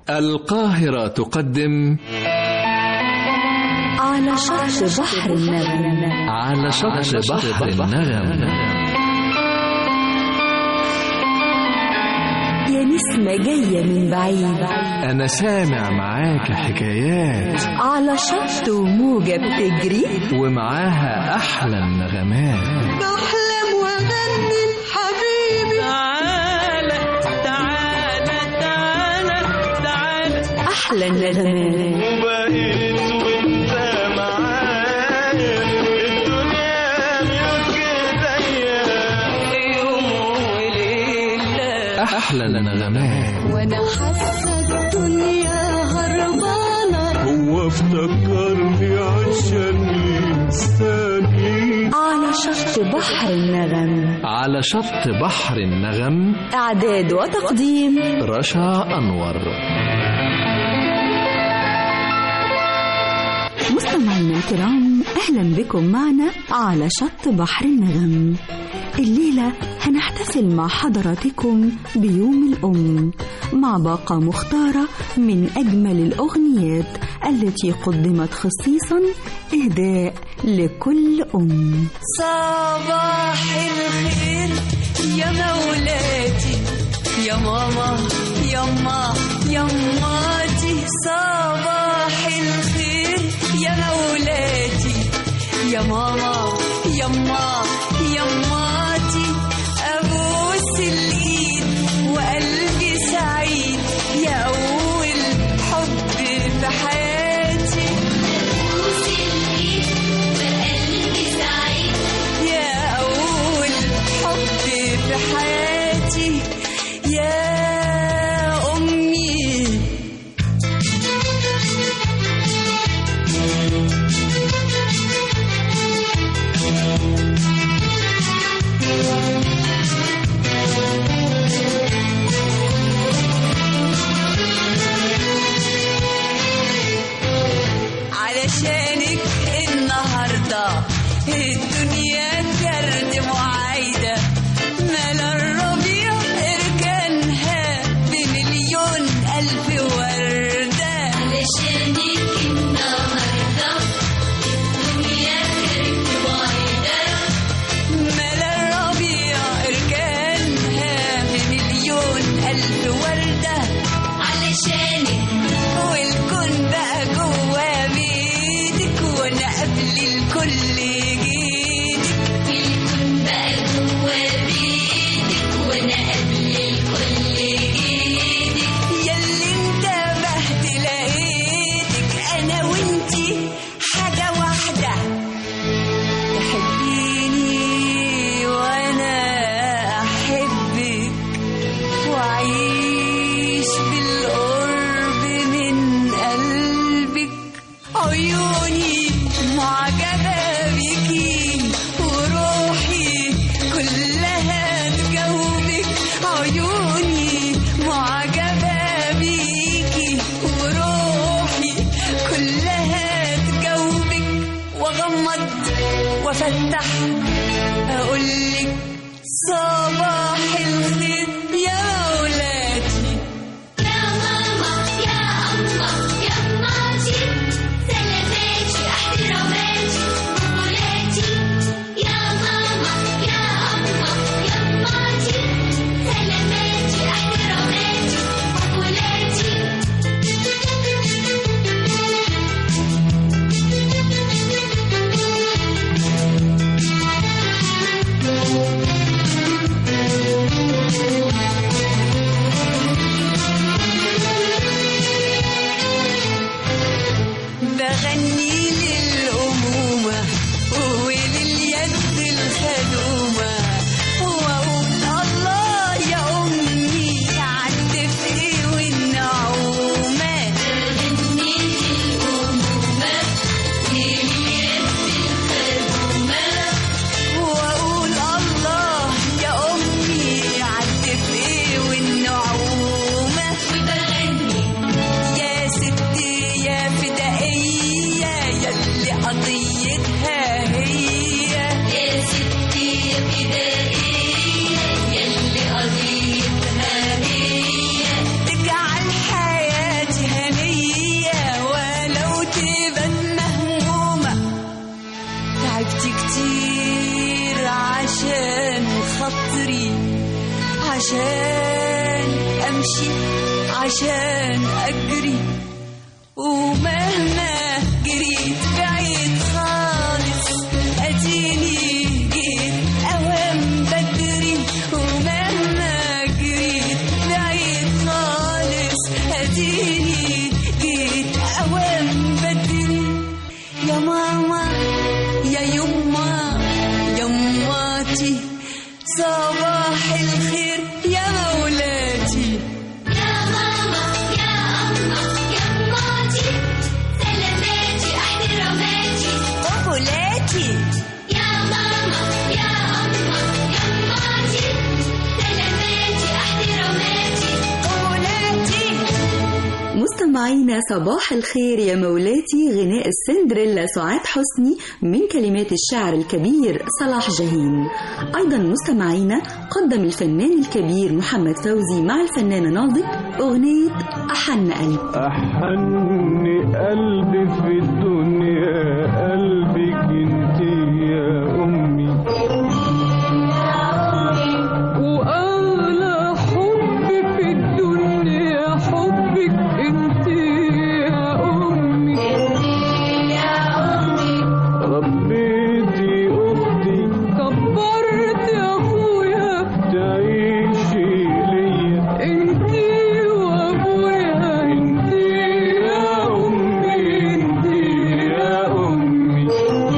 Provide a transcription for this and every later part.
القاهرة تقدم على شط بحر النغم على شط بحر النغم يا نسمة جاية من بعيد أنا سامع معاك حكايات على شط وموجة بتجري ومعاها أحلى النغمات بحلم واغني حبيبي تعالى تعالى تعالى تعالى أحلى النغمات وبقيت وانت معايا الدنيا ملك ايديا يوم وليلة أحلى النغمات وأنا حاسة الدنيا هربانة هو افتكرني عشان ينساني على شط بحر النغم على شط بحر النغم إعداد وتقديم رشا أنور مستمعينا الكرام أهلا بكم معنا على شط بحر النغم الليلة هنحتفل مع حضراتكم بيوم الأم مع باقة مختارة من أجمل الأغنيات التي قدمت خصيصا إهداء لكل أم صباح الخير يا مولاتي يا ماما يما يماتي صباح الخير يا مولاتي يا ماما يما يماتي ابوس الايد وقلبي سعيد يا اول حب في حياتي يا أول حب في حياتي يا أمي علشانك النهارده الدنيا جرد معايدة مال الربيع اركانها بمليون ألف وردة علشانك النهارده الدنيا جرد معايدة مال الربيع اركانها بمليون ألف وردة علشانك والكون بقى جوا بيدك وانا قبل الكل جيدك الكون بقى جوا بيدك وانا قبل الكل جيدك ياللي انتبهت لقيتك انا وانتي حاجة واحدة تحبيني وانا احبك وعيش بالقرب من قلبك عيوني معجبة بيكي وروحي كلها تجاوبك عيوني معجبة بيكي وروحي كلها تجاوبك واغمض وافتح اقولك صباح الخير يا مولاتي يا ماما يا أمّا يا ماتي سلاماتي احتراماتي مولاتي يا ماما يا أمّا يا ماتي سلاماتي احتراماتي مولاتي عشان أجري ومهما جريت بعيد خالص أديني جيت أوام بدري ومهما جريت بعيد خالص أديني جيت أوام بدري يا ماما يا يما يا ماتي صباح الخير يا مولاتي يا ماما يا أما يا أماتي سلاماتي احتراماتي قبلاتي يا ماما يا أما يا أماتي سلاماتي احتراماتي قبلاتي مستمعينا صباح الخير يا مولاتي غناء السندريلا سعاد حسني من كلمات الشاعر الكبير صلاح جاهين أيضا مستمعينا قدم الفنان الكبير محمد فوزي مع الفنانة ناظر أغنية أحن قلب أحن قلبي في الدنيا قلبك انت يا أمي وأغلى حب في الدنيا حبك انت يا أمي ربيتي أختي كبرت يا أخويا تعيشي ليا انت وأبويا انت يا أمي انت يا أمي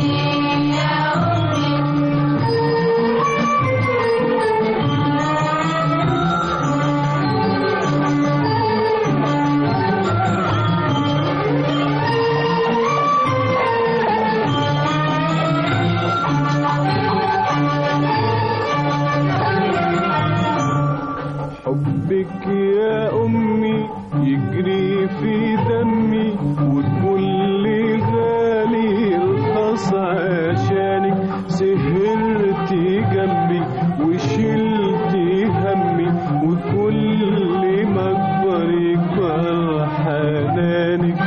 حبك يا أمي يجري في دمي وكل غالي رخص عشانك سهرتي جنبي وشلتي همي وكل ما اكبر يكبر حنانك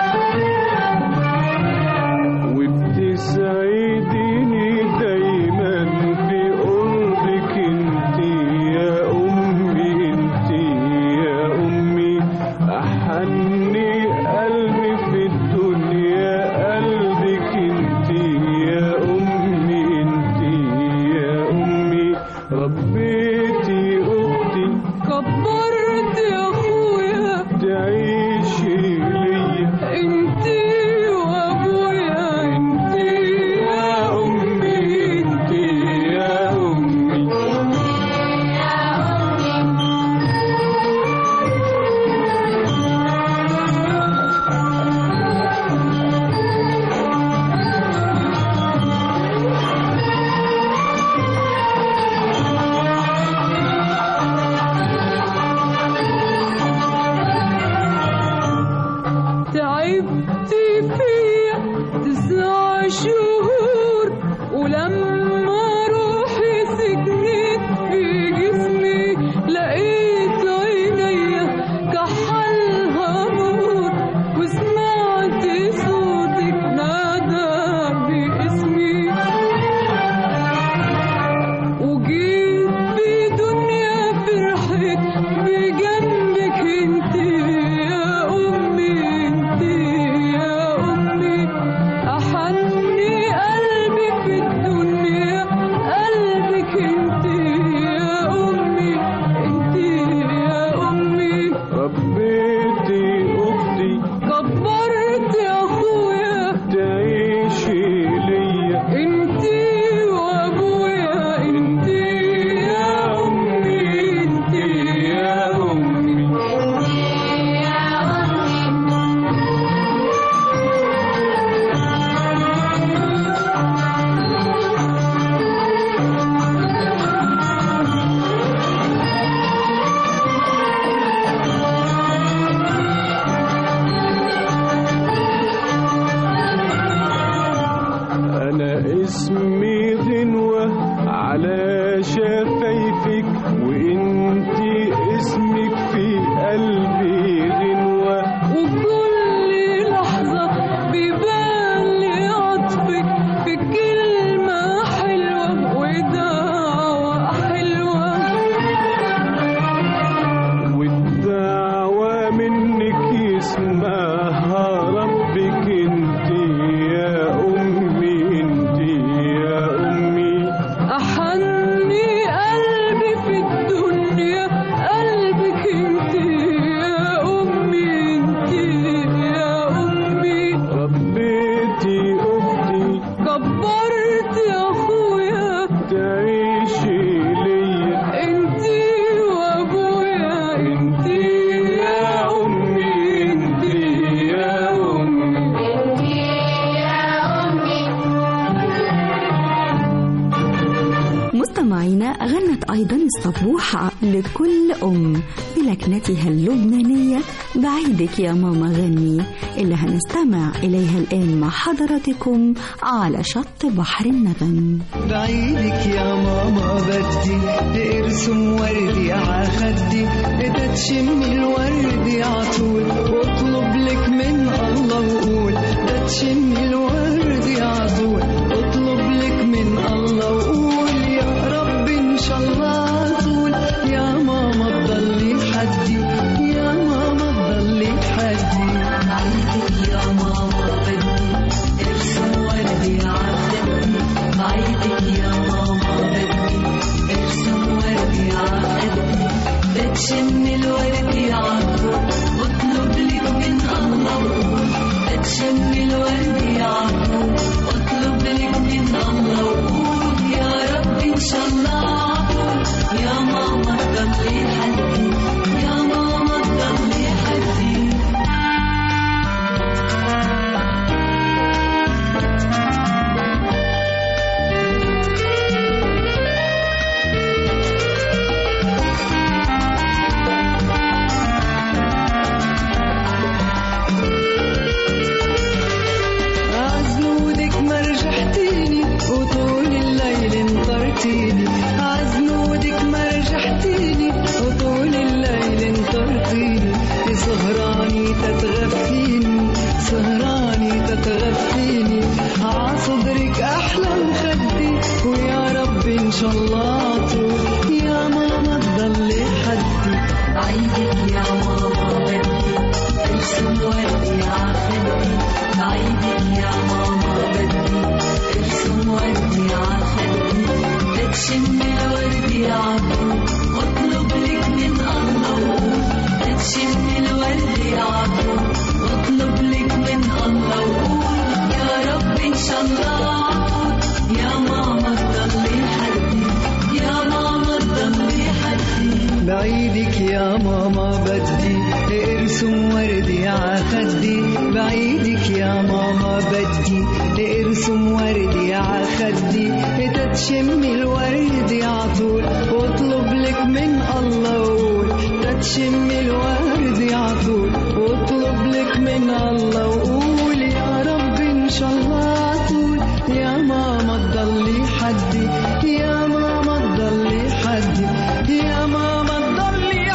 وبتسعديني دايما في قربك انت يا امي انت يا امي احني قلبي في الدنيا قلبك انت يا امي انت يا امي ربيتي اختي كبرت يا أخويا تعيشي ليا انت وأبويا انت يا امي انت يا امي اسمها ربك انت يا أمي انت يا أمي أحني قلبي في الدنيا قلبك انت يا أمي انت يا أمي ربيتي أختي كبرت يا أخويا تعيشي ليا انت وأبويا انت يا أمي انت يا أمي مستمعينا غنت أيضا الصبوحة لكل أم بلكنتها اللبنانية بعيدك يا ماما غني اللي هنستمع إليها الآن مع حضراتكم على شط بحر النغم بعيدك يا ماما بدي ارسم وردي ع خدي اذا تشمي الورد عطول واطلب لك من الله وقول اذا تشمي الورد عطول اطلب لك من الله وقول يا رب ان شاء الله طول يا ماما تضلي حدي يا ماما تضلي حدي بعيدك يا ماما بدي ارسم وردي ع خدي بعيدك يا ماما بدي ارسم وردي عقدي بتشم الورد عطول واطلب لك من الله بتشم الورد عطول واطلب لك من الله وقول يا رب ان شاء الله عطول يا ماما تضلي حدي يا ماما تضلي حدي عزنودك ما رجحتيني وطول الليل انطرتيني عزنودك ما رجحتيني وطول الليل انطرتيني سهراني تتغفيني سهراني تتغفيني عصدرك احلى مخدي ويا رب ان شاء الله طول يا ماما تضلي حدي عيدك يا ماما بدي ارسم وردي عخدي عيدك يا ماما بدي ارسم وردي عخدي تشم الورد عطول واطلب لك من الله تشم الورد عطول واطلب لك من الله وقول يا رب ان شاء الله عطول يا ماما تضلي حدي يا ماما تضلي حدي بعيدك يا ماما بدي ارسم وردي عخدي بعيدك يا ماما بدي ارسم وردي عخدي تتشمي الورد عطول واطلب لك من الله وقول تتشمي الورد عطول واطلب لك من الله وقول يا رب ان شاء الله طول يا ماما تضلي حدي يا ماما تضلي حدي يا ماما تضلي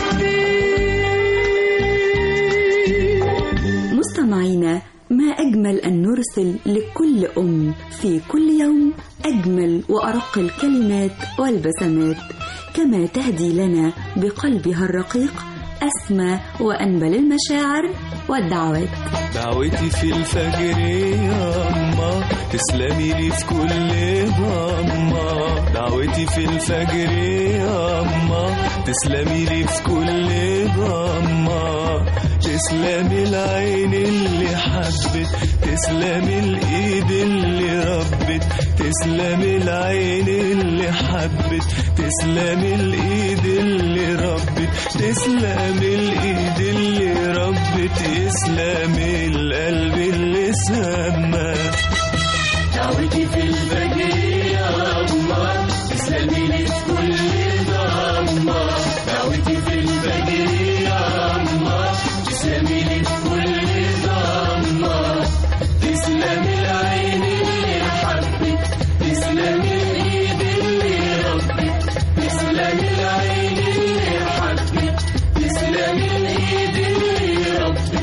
حدي مستمعينا ما أجمل أن نرسل لكل أم في كل يوم أجمل وأرق الكلمات والبسمات كما تهدي لنا بقلبها الرقيق أسمى وأنبل المشاعر والدعوات دعوتي في الفجر يا أما تسلمي لي في كل ضمة دعوتي في الفجر يا أما تسلمي لي في كل ضمة تسلمي العين اللي حبت تسلمي الإيد اللي ربت تسلمي العين اللي حبت تسلمي الإيد اللي ربت تسلمي الإيد اللي ربت تسلمي القلب اللي سمى دعوتي في الفجر يا أما تسلمي لي في كل ضمة دعوتي في الفجر يا أما تسلمي لي في كل ضمة تسلمي العين اللي حبت تسلمي الإيد اللي ربت تسلمي العين اللي حبت تسلمي الإيد اللي ربت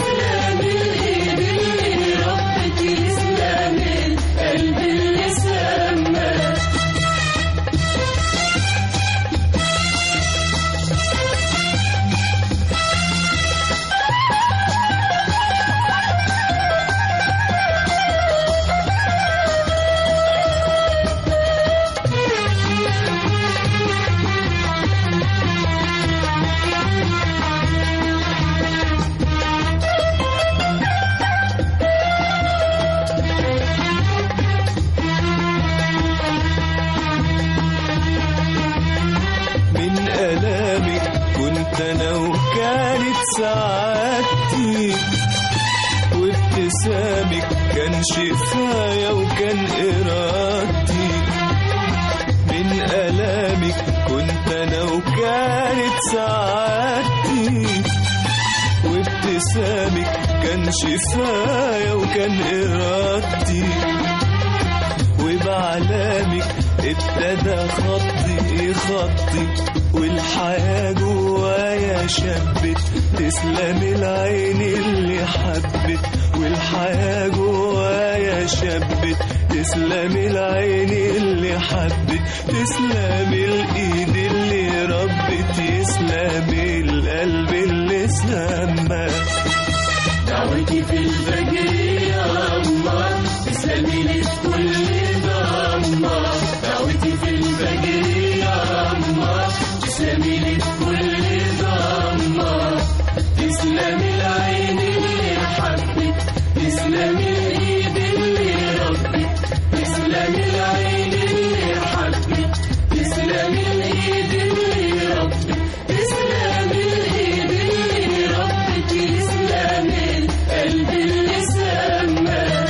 تسلمي الإيد اللي ربت تسلمي القلب اللي سمى سعادتي وابتسامك كان شفايا وكان إرادتي من ألامك كنت أنا وكانت سعادتي وابتسامك كان شفايا وكان إرادتي وبعلامك ابتدى خطي خطي والحياة جوايا شبت تسلم العين اللي حبت والحياة جوايا شبت تسلم العين اللي حبت تسلم الايد اللي ربت يسلم القلب اللي سمى دعوتي في الفجر يا الله تسلمي لي في كل ضمة دعوتي في الفجر يا الله تسلمي لي في كل ضمة تسلمي العين اللي حبت تسلمي الايد اللي ربت تسلمي العين اللي حبت تسلمي الايد اللي ربت تسلمي الايد اللي ربت تسلمي القلب اللي سمى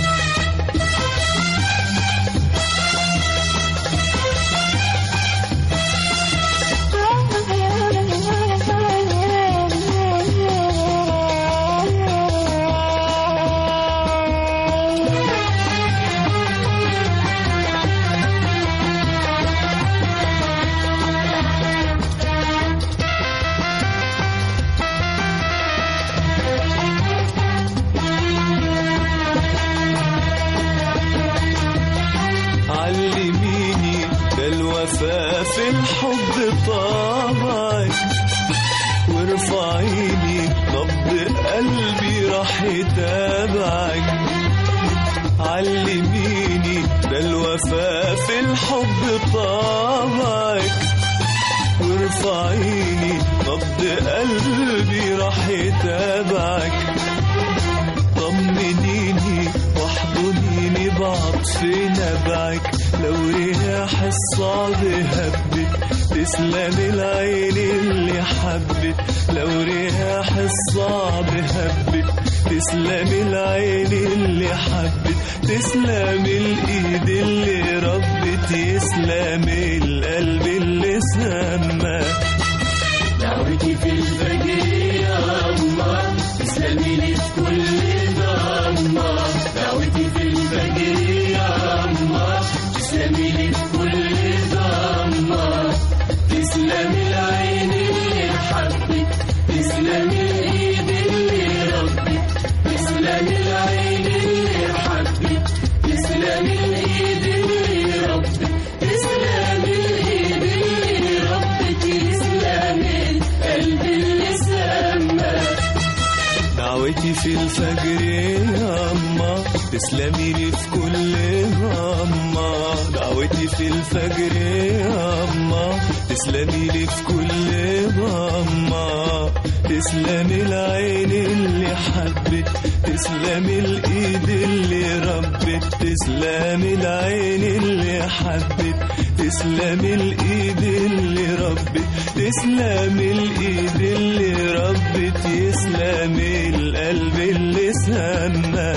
علميني ده الوفاء في الحب طبعك وارفعيني نبض قلبي راح يتابعك علميني ده الوفاء في الحب طبعك وارفعيني نبض قلبي راح يتابعك طمنيني واحضنيني بعطف نبعك لو رياح الصعب هبت تسلم العين اللي حبت لو رياح الصعب هبت تسلم العين اللي حبت تسلم الايد اللي ربت يسلم القلب اللي سمى دعوتي في الفجر يا الله تسلمي لي في كل ضمة دعوتي في الفجر يا الله تسلمي لي في كل ضمة تسلمي العين اللي حبت تسلمي الايد اللي ربت تسلمي العين اللي حبت تسلمي الايد اللي ربت تسلمي الايد اللي ربت تسلمي القلب اللي سمى دعوتي في الفجر يا أما تسلمي لي في كل غمة دعوتي في الفجر يا أما تسلمي لي في كل غمة تسلمي العين اللي حبت تسلمي الإيد اللي ربت تسلمي العين اللي حبت تسلمي الإيد اللي ربت تسلمي الإيد اللي ربت يسلمي القلب اللي سمى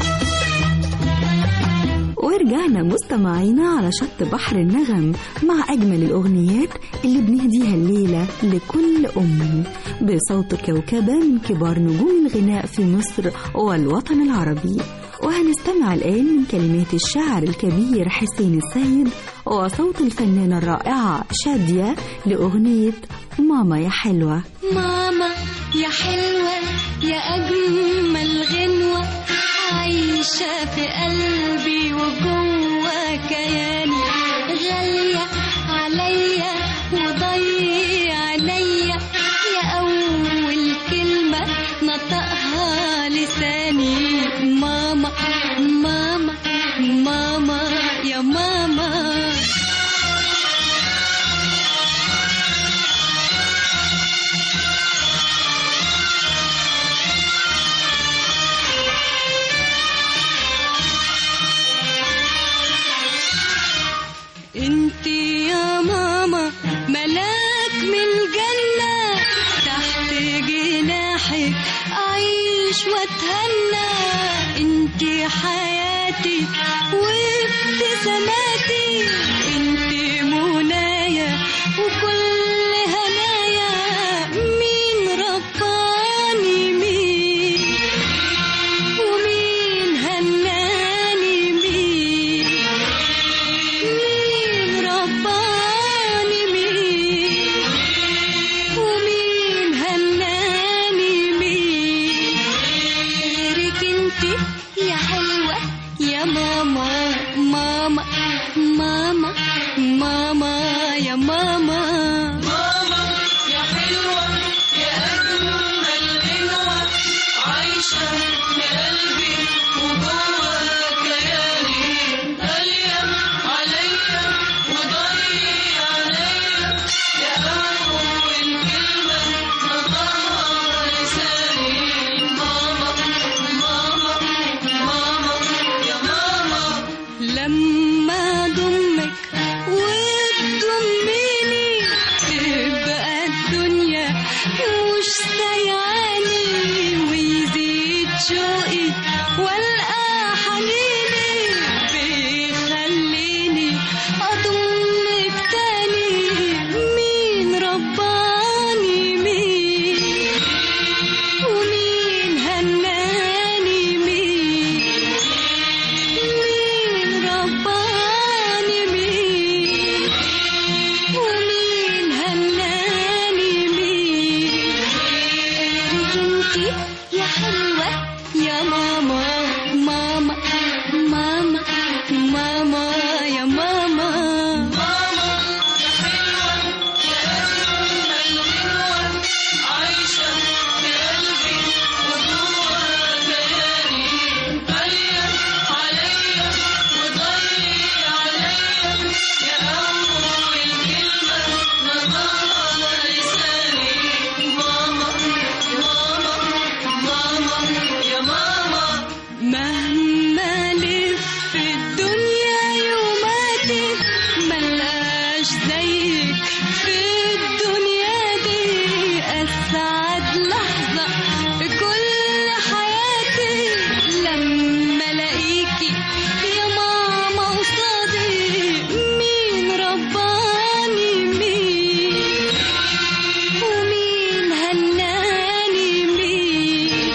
ورجعنا مستمعينا على شط بحر النغم مع أجمل الأغنيات اللي بنهديها الليلة لكل أم بصوت كوكبة من كبار نجوم الغناء في مصر والوطن العربي وهنستمع الآن من كلمات الشاعر الكبير حسين السيد وصوت الفنانة الرائعة شادية لأغنية ماما يا حلوة ماما يا حلوة يا أجمل غنوة عايشة في قلبي وجوه كياني غالية عليا وضي عليا يا أول كلمة نطقها لساني ماما ماما ماما يا ماما أعيش وأتهنى انتي حياتي وابتساماتي انتي منايا وكل هنايا مين رباني مين ومين هناني مين مين رباني مين ومين هناني مين غيرك انتي يا حلوة يا ماما ماما ماما ماما يا ماما ماما يا حلوة يا أجمل غنوة عايشة في قلبي وجوه كياني غالية عليا وضيع عليا يا أول كلمة نطقها لساني ماما ماما ماما يا ماما لما ضمك وتضميني تبقى الدنيا مش سايعاني ويزيد شوقي والقى حنيني بيخليني اضمك تاني مين رباني مين ومين هناني مين مين رباني مين ومين هناني مين غيرك انتي يا حلوة يا ماما ماما ماما ماما يا ماما ماما يا حلوة يا أجمل غنوة عايشة في قلبي وجوه كياني غالية عليا وضيع عليا يا أول كلمة نطقها لساني ماما ماما ماما يا ماما مهما لف الدنيا يوماتي ملقاش زيك في الدنيا دي أسعد لحظة في كل حياتي لما ألاقيكي يا ماما قصادي مين رباني مين ومين هناني مين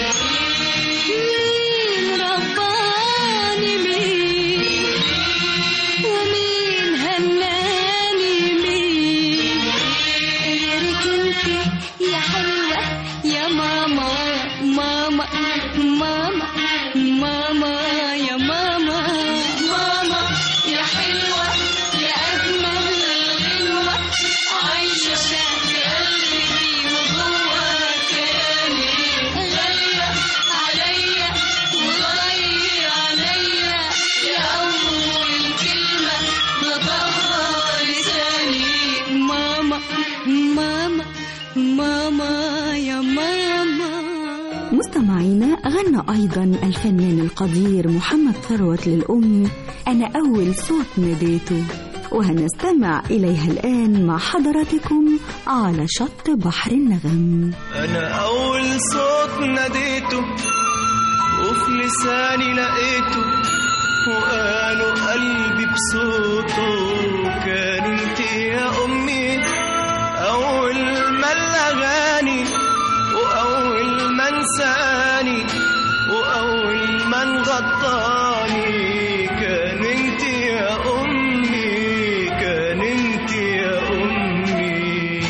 مين رباني مين ومين هناني مين غيرك انتي يا حلوة يا ماما ماما ماما ماما يا ماما ماما يا حلوة يا أجمل غنوة عايشة في قلبي وجوه كياني غالية عليا وغالية عليا يا أول كلمة نطقها لساني ماما ماما ماما يا ماما مستمعينا غنى أيضا الفنان القدير محمد ثروت للأم أنا أول صوت ناديته وهنستمع إليها الآن مع حضراتكم على شط بحر النغم أنا أول صوت ناديته وفي لساني لقيته وقالوا قلبي بصوته كان انت يا أمي أول ما الأغاني وأول ما انساني وأول ما انغطاني كان انت يا أمي كان انت يا أمي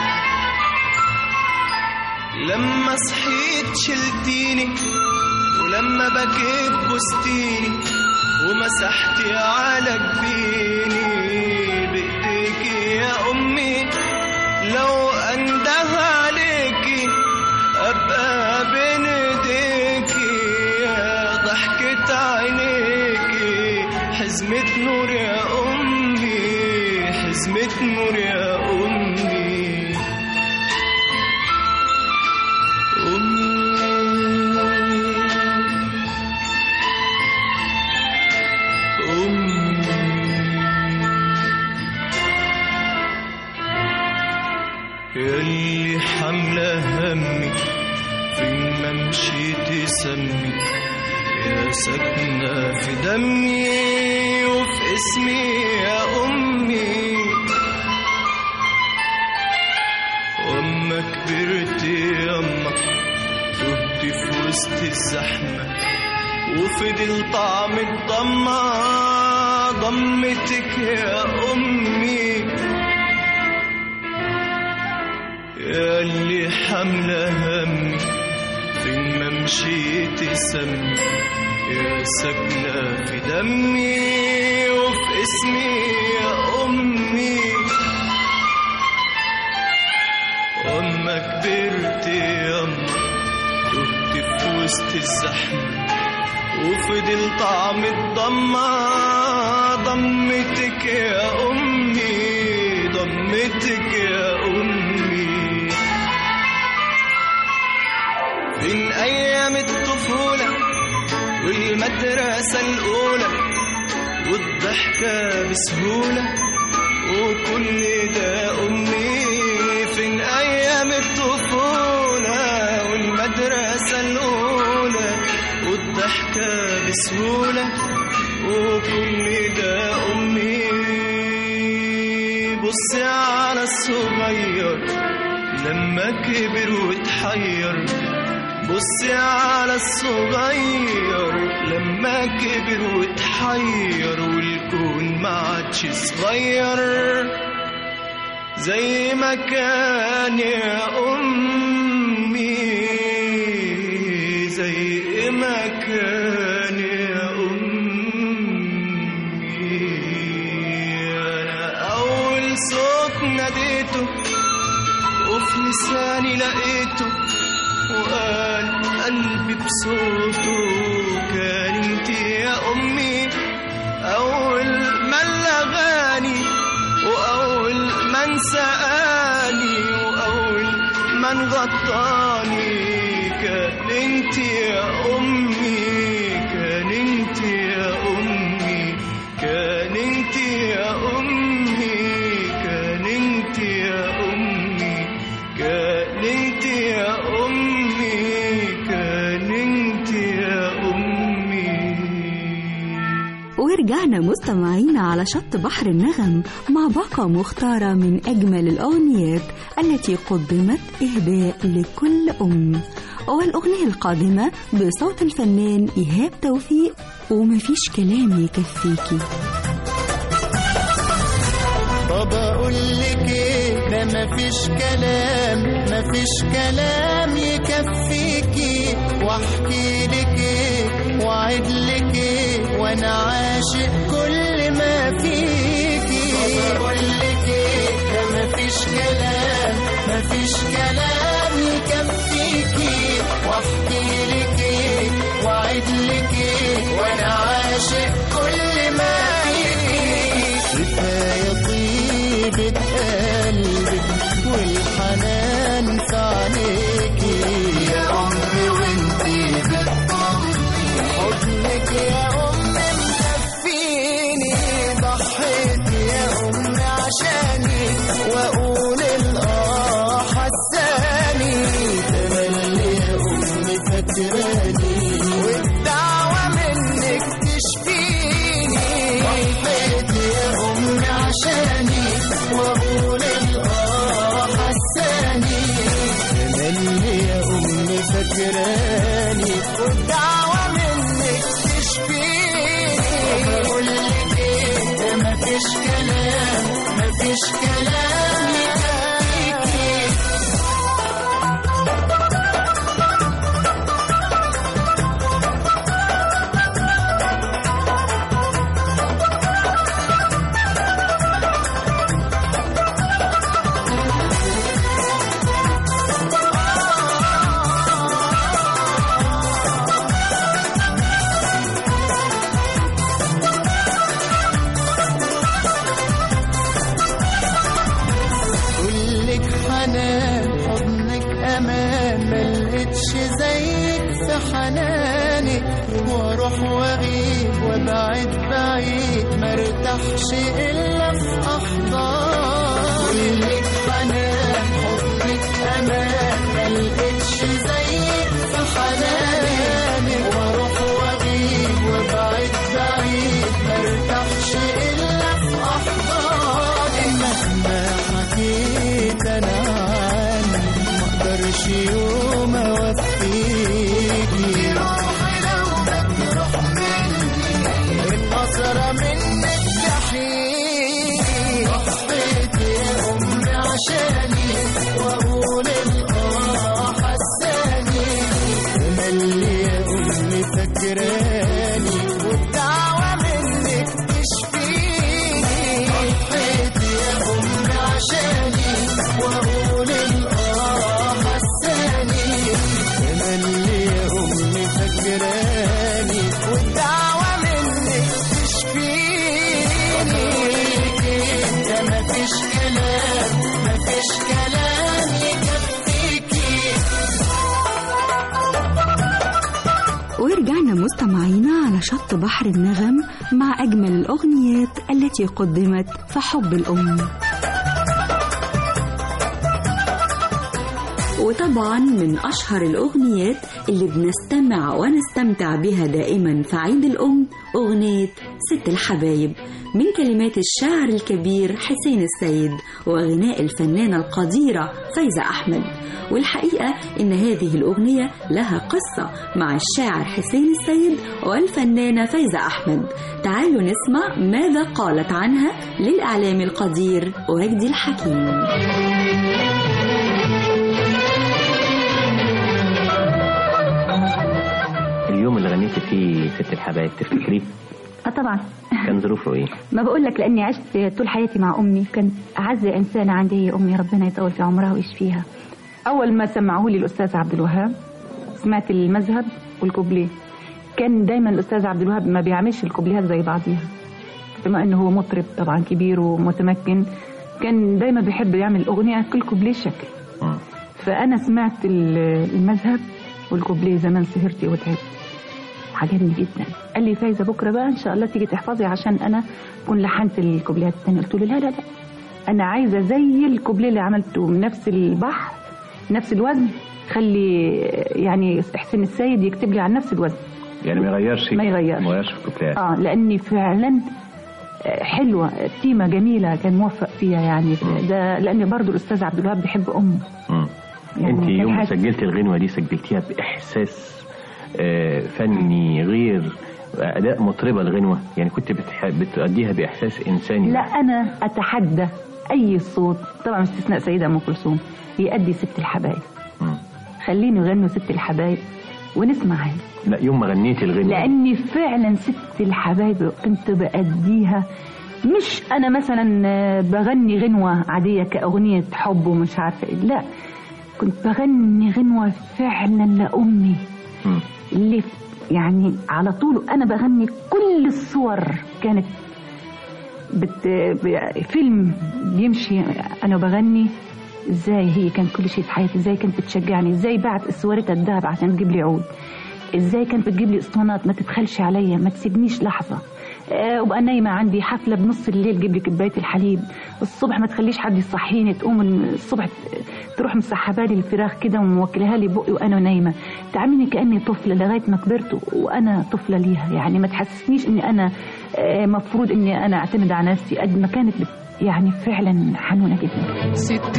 لما صحيت شلتيني ولما بكيت بستيني ومسحتي على جبيني بايديكي يا امي لو انده عليكي ابقى بين ايديكي يا ضحكة عينيكي حزمة نور يا امي حزمة نور يا امي يلي حملة همي فين ما مشيت وسمي يا ساكنة في دمي وفي اسمي يا أمي وأما كبرت ياما تهت في وسط الزحمة وفضل طعم الضمة ضمتك يا أمي يا اللي حاملة همي فين ما مشيت سمي يا ساكنة في دمي وفي اسمي يا أمي وأما كبرت ياما تهت في وسط الزحمة وفضل طعم الضمة ضمتك يا أمي ضمتك يا أمي من أيام الطفولة والمدرسة الأولى والضحكة بسهولة وكل ده أمي فين أيام الطفولة والمدرسة الأولى والضحكة بسهولة وكل ده أمي بصي على الصغير لما كبر واتحير بصي على الصغير لما كبر واتحير والكون ما عادش صغير زي ما كان يا أمي زي ما كان يا أمي أنا أول صوت ناديته وفي لساني لقيته وقال قلبي بصوته كان انت يا أمي أول من لغاني وأول من سقاني وأول من غطاني كان انت يا أمي كان انت يا أمي كان انت يا أمي كان انت يا أمي كان انت يا أمي كان انت يا أمي ورجعنا مستمعينا على شط بحر النغم مع باقة مختارة من أجمل الأغنيات التي قدمت إهداء لكل أم والأغنية القادمة بصوت الفنان إيهاب توفيق ومفيش كلام يكفيكي طب اقول لك ايه ده مفيش كلام مفيش كلام يكفيكي واحكي لك ايه واعد لك ايه وانا عاشق كل ما فيكي طب اقول لك ايه ده مفيش كلام مفيش كلام يكفيكي واحكي لك ايه واعد لك ايه وانا عاشق كل ما فيكي كفاية طيبة قلبك والحنان في عينيكي يا أمي وانتي بتطلبي حضنك يا أمي مكفيني ضحيت يا أمي عشاني وأقول الآه حساني تملي يا أمي فاكراني والدعوة منك تشفيني ضحيت يا أمي عشاني وأقول الآه حساني تملي يا أمي فاكراني والدعوة منك تشفيني بقول لك إيه ده مفيش كلام مفيش كلام يكفيكي كلك حنان حضنك امان ملقتش زيك في حنانك واروح واغيب وابعد بعيد مرتاحش الا في احضانك كلك حنان حضنك امان ملقتش زيك في حنانك تملي يا أمي فاكراني والدعوة منك تشفيني ضحيت يا أمي عشاني وأقول الآه حساني تملي يا أمي فاكراني والدعوة منك تشفيني انت مفيش كلام مفيش كلام يكفيكي ورجعنا مستمعينا على شط بحر النغم مع أجمل الأغنيات التي قدمت في حب الأم وطبعا من أشهر الأغنيات اللي بنستمع ونستمتع بها دائما في عيد الأم أغنية ست الحبايب من كلمات الشاعر الكبير حسين السيد وغناء الفنانة القديرة فايزة أحمد والحقيقة إن هذه الأغنية لها قصة مع الشاعر حسين السيد والفنانة فايزة أحمد تعالوا نسمع ماذا قالت عنها للإعلام القدير وجدي الحكيم اليوم اللي غنيتي فيه ست الحبايب تفتكريه اه طبعا كان ظروفه ايه؟ ما بقول لك لاني عشت طول حياتي مع امي كانت اعز انسانه عندي هي امي ربنا يطول في عمرها ويشفيها اول ما سمعوه لي الاستاذ عبد الوهاب سمعت المذهب والكوبليه كان دايما الاستاذ عبد الوهاب ما بيعملش الكوبليهات زي بعضيها بما انه هو مطرب طبعا كبير ومتمكن كان دايما بيحب يعمل اغنيه كل كوبليه شكل فانا سمعت ال- المذهب والكوبليه زمان سهرتي وتعبت عجبني جدا قال لي فايزه بكره بقى ان شاء الله تيجي تحفظي عشان انا اكون لحنت الكوبليهات الثانيه قلت له لا لا لا انا عايزه زي الكوبليه اللي عملته من نفس البحر نفس الوزن خلي يعني حسين السيد يكتب لي عن نفس الوزن يعني ما يغيرش ما يغيرش. ما يغيرش في الكوبليهات اه لاني فعلا آه، حلوه تيمه جميله كان موفق فيها يعني ده لان برضو الاستاذ عبد الوهاب بيحب امه مم. يعني انت كان يوم ما حاسس- سجلت الغنوه دي سجلتيها باحساس آه، فني غير اداء مطربه الغنوه يعني كنت بتح... بتؤديها باحساس انساني لا انا اتحدى اي صوت طبعا باستثناء سيده ام كلثوم يأدي ست الحبايب مم. خليني يغنوا ست الحبايب ونسمعها لا يوم ما غنيتي الغنوه لاني فعلا ست الحبايب كنت بأديها مش انا مثلا آه، بغني غنوه عاديه كاغنيه حب ومش عارفه إيه. لا كنت بغني غنوه فعلا لامي مم. اللي يعني على طول انا بغني كل الصور كانت بت... ب- فيلم بيمشي انا بغني ازاي هي كان كل شيء في حياتي ازاي كانت بتشجعني ازاي بعت اسوارتها الذهب عشان تجيب لي عود ازاي كانت بتجيب لي اسطوانات ما تبخلش عليا ما تسيبنيش لحظه آه، وابقى نايمه عندي حفله بنص الليل تجيب لي كوبايه الحليب الصبح ما تخليش حد يصحيني تقوم الصبح ت- تروح مسحبه لي الفراخ كده وموكلها لي بقي وانا نايمه تعاملني كاني طفله لغايه ما كبرت وانا طفله ليها يعني ما تحسسنيش اني انا آه، مفروض اني انا اعتمد على نفسي قد ما كانت بت- يعني فعلا حنونه جدا ست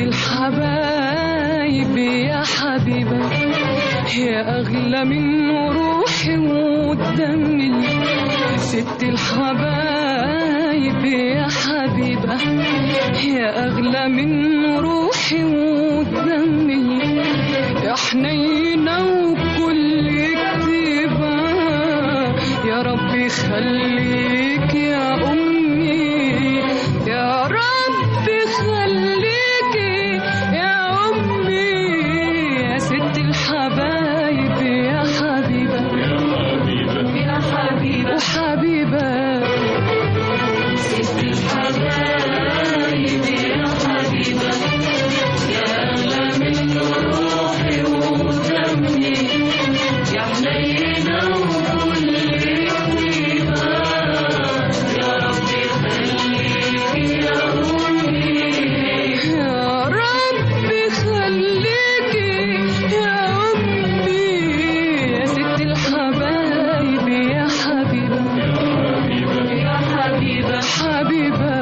الحبايب يا حبيبة يا أغلى من روحي ودمي ست الحبايب يا حبيبة يا أغلى من روحي ودمي يا حنينة وكل كتيبة يا رب يخليك يا أمي يا رب خليك يا أمي يا ست الحبايب يا حبيبة يا حبيبة وحبيبة ست الحبايب يا حبيبة يا أغلى من روحي ودمي يا حنينة وكل طيبة يا رب خليك يا أمي يا رب خليك يا أمي يا ست الحبايب يا حبيبة يا حبيبة حبيبة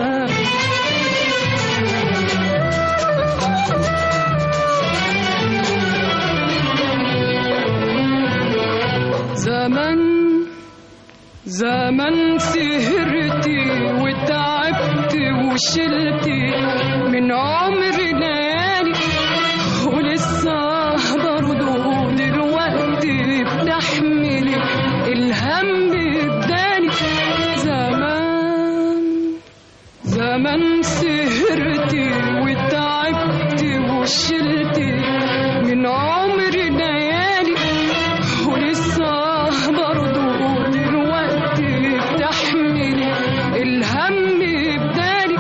زمن زمن سهرتي وتعبت وشلتي من عمري ليالي ولسه برضه دلوقتي تحملي الهم اداني زمان زمان سهرتي وتعبتي وشلتي من عمري ليالي ولسه برضو دلوقتي بتحملي الهم بدالي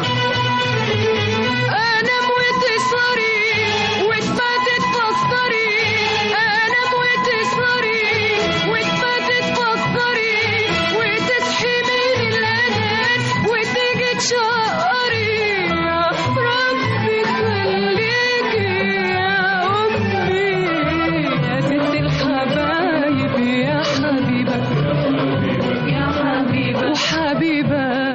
انام وتسهري وتباتي تفكري انام وتسهري وتباتي تفكري وتصحي من الانام وتيجي تشقري يا ربي خليكي يا امي يا ست الحبايب يا حبيبه يا حبيبه وحبيبه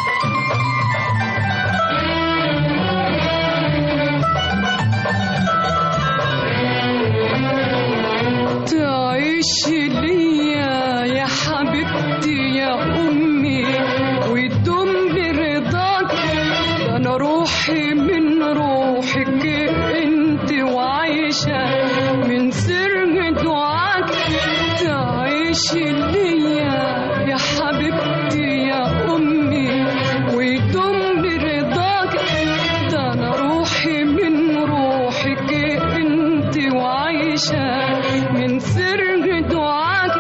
تعيشي ليا يا حبيبتي يا أمي وتدوم برضاك ده أنا روحي من روحك أنت وعايشة من سر دعاك تعيشي ليا يا حبيبتي يا أمي وتدوم برضاك ده أنا روحي من روحك أنت وعايشة من سر دعاك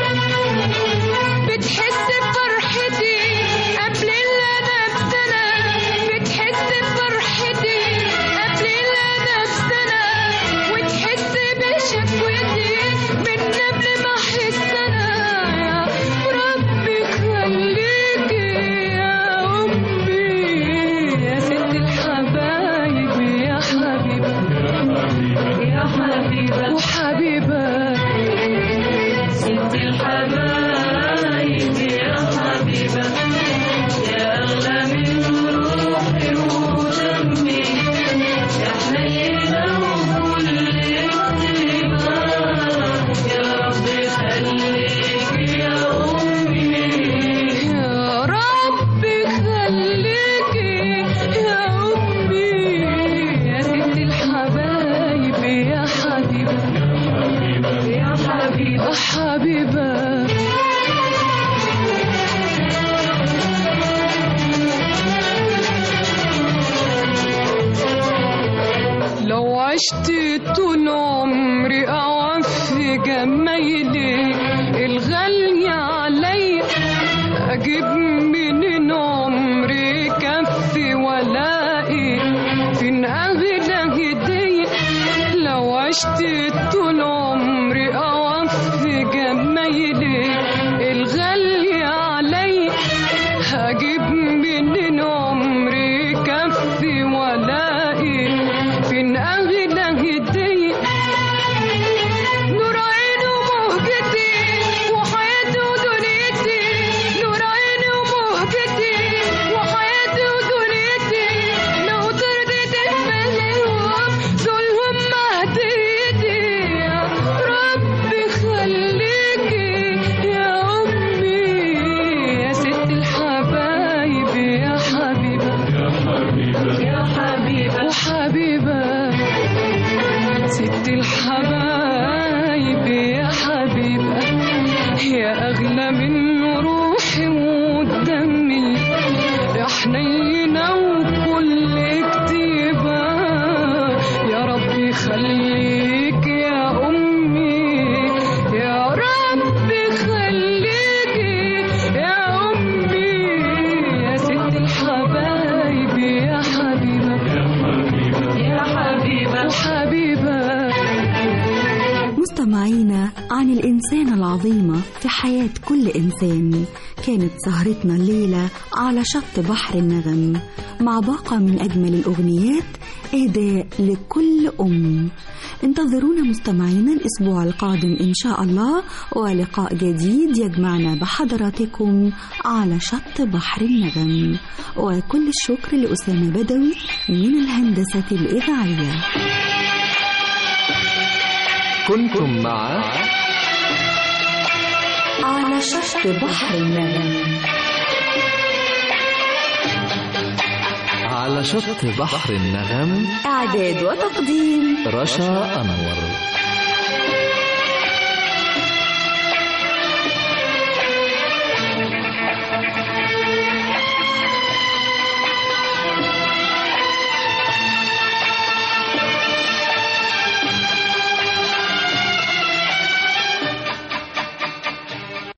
بتحس بفرحتي قبل اللي انا بسنة بتحس بفرحتي قبل اللي انا بسنة وتحس بشكوتي من قبل ما احس انا يا ربي خليكي يا امي يا ست الحبايب يا حبيبه يا حبيبه وحبيبه ست الحبايب يا حبيبه يا اغلى من روحي ودمي يا حنينه وكل طيبه يا رب خليك يا امي يا رب خليك يا امي يا ست الحبايب يا حبيبه يا حبيبه حبيبه لو عشت طول عمري أوفي جمايلي الغالية عليا أجيب منين عمري كفي ولاقي فين أغلى هدية لو عشت طول عمري أوفي جمايلي الغالية عليا هجيب منين عمري كفي ولاقي فين أغلى هدية نور عيني ومهجتي وحياتي ودنيتي نور عيني ومهجتي وحياتي ودنيتي لو ترضيت تفهمهم دولهم مهديتي يا ربي خليكي يا أمي يا ست الحبايب يا حبيبة يا حبيبة وحبيبة ست الحبايب يا حبيبة يا أغلى من روحي ودمي يا حنينة وكل كتيبة يا ربي خليك يا أمي يا ربي خليك يا أمي يا ست الحبايب يا حبيبة يا حبيبة وحبيبة مستمعينا عن الإنسانة العظيمة في حياة كل إنسان كانت سهرتنا الليلة على شط بحر النغم مع باقة من أجمل الأغنيات إهداء لكل أم انتظرونا مستمعينا الأسبوع القادم إن شاء الله ولقاء جديد يجمعنا بحضراتكم على شط بحر النغم وكل الشكر لأسامة بدوي من الهندسة الإذاعية كنتم مع على شط بحر النغم على شط بحر النغم إعداد وتقديم رشا أنور